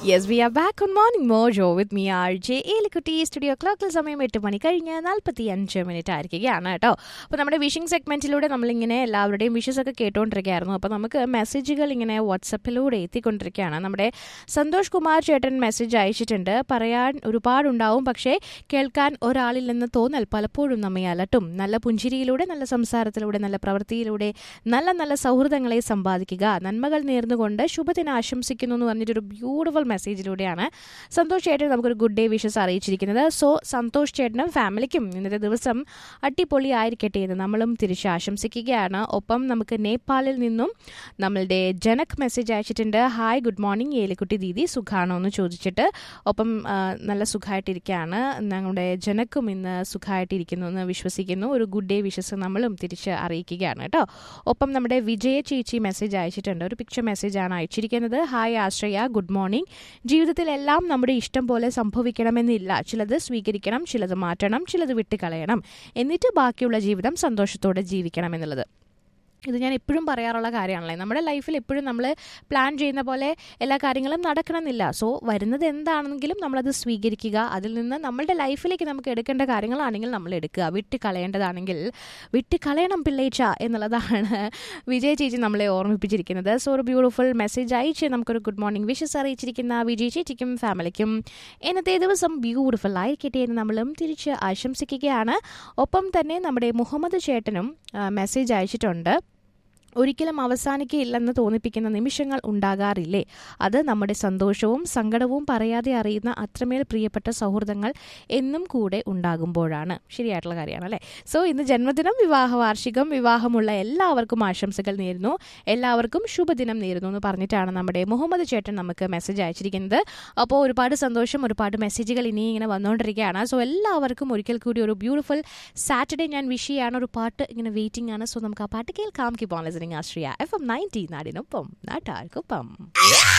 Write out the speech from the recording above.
yes we are back on morning mojo with me R J Elikutty studio ക്ലോക്കിൽ സമയം എട്ട് മണി കഴിഞ്ഞ് നാൽപ്പത്തി അഞ്ച് മിനിറ്റ് ആയിരിക്കുകയാണ് കേട്ടോ അപ്പോൾ നമ്മുടെ വിഷിംഗ് സെഗ്മെന്റിലൂടെ നമ്മളിങ്ങനെ എല്ലാവരുടെയും വിഷസ് ഒക്കെ കേട്ടുകൊണ്ടിരിക്കുകയായിരുന്നു അപ്പോൾ നമുക്ക് മെസ്സേജുകൾ ഇങ്ങനെ വാട്സപ്പിലൂടെ എത്തിക്കൊണ്ടിരിക്കുകയാണ് നമ്മുടെ സന്തോഷ് കുമാർ ചേട്ടൻ മെസ്സേജ് അയച്ചിട്ടുണ്ട് പറയാൻ ഒരുപാടുണ്ടാവും പക്ഷേ കേൾക്കാൻ ഒരാളിൽ നിന്ന് തോന്നൽ പലപ്പോഴും നമ്മെ അലട്ടും നല്ല പുഞ്ചിരിയിലൂടെ നല്ല സംസാരത്തിലൂടെ നല്ല പ്രവൃത്തിയിലൂടെ നല്ല നല്ല സൗഹൃദങ്ങളെ സമ്പാദിക്കുക നന്മകൾ നേർന്നുകൊണ്ട് ശുഭദിനം ആശംസിക്കുന്നു എന്ന് പറഞ്ഞിട്ടൊരു ബ്യൂട്ടിഫുൾ മെസ്സേജിലൂടെയാണ് സന്തോഷ് ചേട്ടൻ നമുക്കൊരു ഗുഡ് ഡേ വിഷസ് അറിയിച്ചിരിക്കുന്നത് സോ സന്തോഷ് ചേട്ടനും ഫാമിലിക്കും ഇന്നത്തെ ദിവസം അടിപൊളി ആയിരിക്കട്ടെ എന്ന് നമ്മളും തിരിച്ച് ആശംസിക്കുകയാണ് ഒപ്പം നമുക്ക് നേപ്പാളിൽ നിന്നും നമ്മളുടെ ജനക് മെസ്സേജ് അയച്ചിട്ടുണ്ട് ഹായ് ഗുഡ് മോർണിംഗ് ഏലിക്കുട്ടി ദീദി സുഖാണോ എന്ന് ചോദിച്ചിട്ട് ഒപ്പം ആ, നല്ല സുഖമായിട്ടിരിക്കുകയാണ് ഞങ്ങളുടെ ജനക്കും ഇന്ന് സുഖമായിട്ടിരിക്കുന്നു എന്ന് വിശ്വസിക്കുന്നു ഒരു ഗുഡ് ഡേ വിഷസ് നമ്മളും തിരിച്ച് അറിയിക്കുകയാണ് കേട്ടോ ഒപ്പം നമ്മുടെ വിജയ ചേച്ചി മെസ്സേജ് അയച്ചിട്ടുണ്ട് ഒരു പിക്ചർ മെസ്സേജാണ് അയച്ചിരിക്കുന്നത് ഹായ് ആശ്രയ ഗുഡ് മോർണിംഗ് ജീവിതത്തിലെല്ലാം നമ്മുടെ ഇഷ്ടം പോലെ സംഭവിക്കണമെന്നില്ല ചിലത് സ്വീകരിക്കണം ചിലത് മാറ്റണം ചിലത് വിട്ടുകളയണം എന്നിട്ട് ബാക്കിയുള്ള ജീവിതം സന്തോഷത്തോടെ ജീവിക്കണം എന്നുള്ളത് ഇത് ഞാൻ എപ്പോഴും പറയാറുള്ള കാര്യമാണല്ലേ നമ്മുടെ ലൈഫിൽ എപ്പോഴും നമ്മൾ പ്ലാൻ ചെയ്യുന്ന പോലെ എല്ലാ കാര്യങ്ങളും നടക്കണമെന്നില്ല സോ വരുന്നത് എന്താണെങ്കിലും നമ്മളത് സ്വീകരിക്കുക അതിൽ നിന്ന് നമ്മളുടെ ലൈഫിലേക്ക് നമുക്ക് എടുക്കേണ്ട കാര്യങ്ങളാണെങ്കിൽ നമ്മൾ എടുക്കുക വിട്ട് കളയേണ്ടതാണെങ്കിൽ വിട്ട് കളയണം പിള്ളേച്ച എന്നുള്ളതാണ് വിജയ് ചേച്ചി നമ്മളെ ഓർമ്മിപ്പിച്ചിരിക്കുന്നത് സോ ഒരു ബ്യൂട്ടിഫുൾ മെസ്സേജ് അയച്ച് നമുക്കൊരു ഗുഡ് മോർണിംഗ് വിഷസ് അറിയിച്ചിരിക്കുന്ന വിജയ് ചേച്ചിക്കും ഫാമിലിക്കും ഇന്നത്തെ ദിവസം ബ്യൂട്ടിഫുൾ ആയിരിക്കട്ടെ എന്ന് നമ്മളും തിരിച്ച് ആശംസിക്കുകയാണ് ഒപ്പം തന്നെ നമ്മുടെ മുഹമ്മദ് ചേട്ടനും മെസ്സേജ് അയച്ചിട്ടുണ്ട് ഒരിക്കലും അവസാനിക്കയില്ലെന്ന് തോന്നിപ്പിക്കുന്ന നിമിഷങ്ങൾ ഉണ്ടാകാറില്ലേ അത് നമ്മുടെ സന്തോഷവും സങ്കടവും പറയാതെ അറിയുന്ന അത്രമേൽ പ്രിയപ്പെട്ട സൗഹൃദങ്ങൾ എന്നും കൂടെ ഉണ്ടാകുമ്പോഴാണ് ശരിയായിട്ടുള്ള കാര്യമാണ് അല്ലേ സോ ഇന്ന് ജന്മദിനം വിവാഹ വാർഷികം വിവാഹമുള്ള എല്ലാവർക്കും ആശംസകൾ നേരുന്നു എല്ലാവർക്കും ശുഭദിനം നേരുന്നു എന്ന് പറഞ്ഞിട്ടാണ് നമ്മുടെ മുഹമ്മദ് ചേട്ടൻ നമുക്ക് മെസ്സേജ് അയച്ചിരിക്കുന്നത് അപ്പോൾ ഒരുപാട് സന്തോഷം ഒരുപാട് മെസ്സേജുകൾ ഇനി ഇങ്ങനെ വന്നുകൊണ്ടിരിക്കുകയാണ് സോ എല്ലാവർക്കും ഒരിക്കൽ കൂടി ഒരു ബ്യൂട്ടിഫുൾ സാറ്റർഡേ ഞാൻ വിഷ് ചെയ്യാണ് ഒരു പാട്ട് ഇങ്ങനെ വെയിറ്റിംഗ് ആണ് സോ നമുക്ക് ആ പാട്ട് കേൾക്കാം keep on listening Ashriya F M ninety നാടിനൊപ്പം നാട്ടാർക്കൊപ്പം